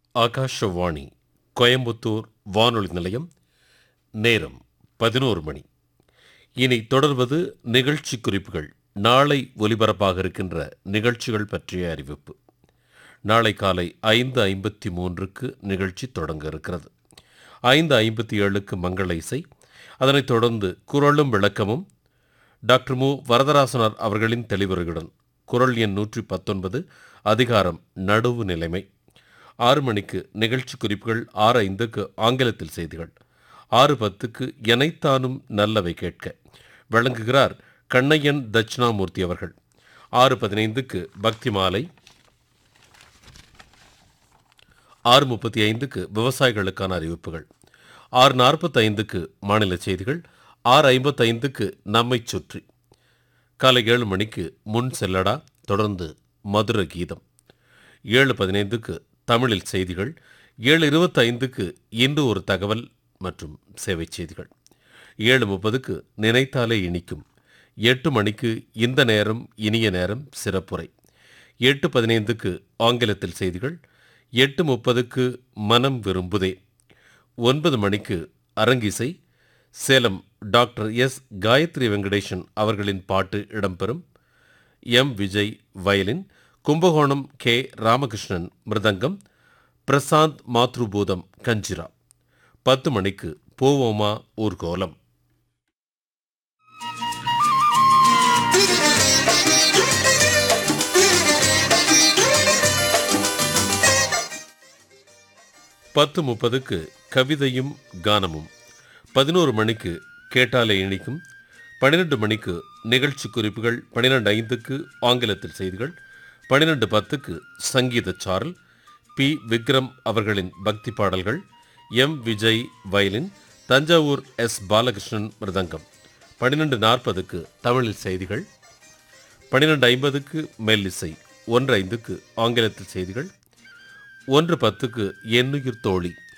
ஆகாஷவாணி கோயம்புத்தூர் வானொலி நிலையம் நேரம் பதினோரு மணி இனி தொடர்வது நிகழ்ச்சி குறிப்புகள் நாளை ஒலிபரப்பாக இருக்கின்ற நிகழ்ச்சிகள் பற்றிய அறிவிப்பு நாளை காலை ஐந்து ஐம்பத்தி மூன்றுக்கு நிகழ்ச்சி தொடங்க இருக்கிறது ஐந்து ஐம்பத்தி ஏழுக்கு மங்கள இசை அதனைத் தொடர்ந்து குரலும் விளக்கமும் டாக்டர் மு வரதராசனார் அவர்களின் தெளிவுரையுடன் குரல் எண் நூற்றி பத்தொன்பது அதிகாரம் நடுவு நிலைமை ஆறு மணிக்கு நிகழ்ச்சி குறிப்புகள் ஆறு ஐந்துக்கு ஆங்கிலத்தில் செய்திகள் ஆறு பத்துக்கு எனைத்தானும் நல்லவை கேட்க வழங்குகிறார் கண்ணையன் தட்சிணாமூர்த்தி அவர்கள் ஆறு பதினைந்துக்கு பக்தி மாலை ஆறு முப்பத்தி ஐந்துக்கு விவசாயிகளுக்கான அறிவிப்புகள் ஆறு நாற்பத்தைந்துக்கு மாநில செய்திகள் ஆறு ஐம்பத்தைந்துக்கு நம்மைச் சுற்றி காலை ஏழு மணிக்கு முன் செல்லடா தொடர்ந்து மதுர கீதம் ஏழு பதினைந்துக்கு தமிழில் செய்திகள் ஏழு இருபத்தைந்துக்கு இன்று ஒரு தகவல் மற்றும் சேவை செய்திகள் ஏழு முப்பதுக்கு நினைத்தாலே இனிக்கும் எட்டு மணிக்கு இந்த நேரம் இனிய நேரம் சிறப்புரை எட்டு பதினைந்துக்கு ஆங்கிலத்தில் செய்திகள் எட்டு முப்பதுக்கு மனம் விரும்புதே ஒன்பது மணிக்கு அரங்கிசை சேலம் டாக்டர் எஸ் காயத்ரி வெங்கடேசன் அவர்களின் பாட்டு இடம்பெறும் M Vijay violin Kumbakonam K Ramakrishnan mridangam Prasanth Mathrubootham kanjira பத்து மணிக்கு போவோமா ஊர்கோலம் பத்து முப்பதுக்கு கவிதையும் கானமும் பதினோரு மணிக்கு கேட்டாலே இனிக்கும் பன்னிரெண்டு மணிக்கு நிகழ்ச்சி குறிப்புகள் பன்னிரெண்டு ஐந்துக்கு ஆங்கிலத்தில் செய்திகள் பன்னிரெண்டு பத்துக்கு சங்கீத சாரல் பி விக்ரம் அவர்களின் பக்தி பாடல்கள் M Vijay violin Thanjavur S Balakrishnan mridangam பன்னிரெண்டு நாற்பதுக்கு தமிழில் செய்திகள் பன்னிரெண்டு ஐம்பதுக்கு மெல்லிசை ஒன்று ஐந்துக்கு ஆங்கிலத்தில் செய்திகள் ஒன்று பத்துக்கு எண்ணுயிர் தோழி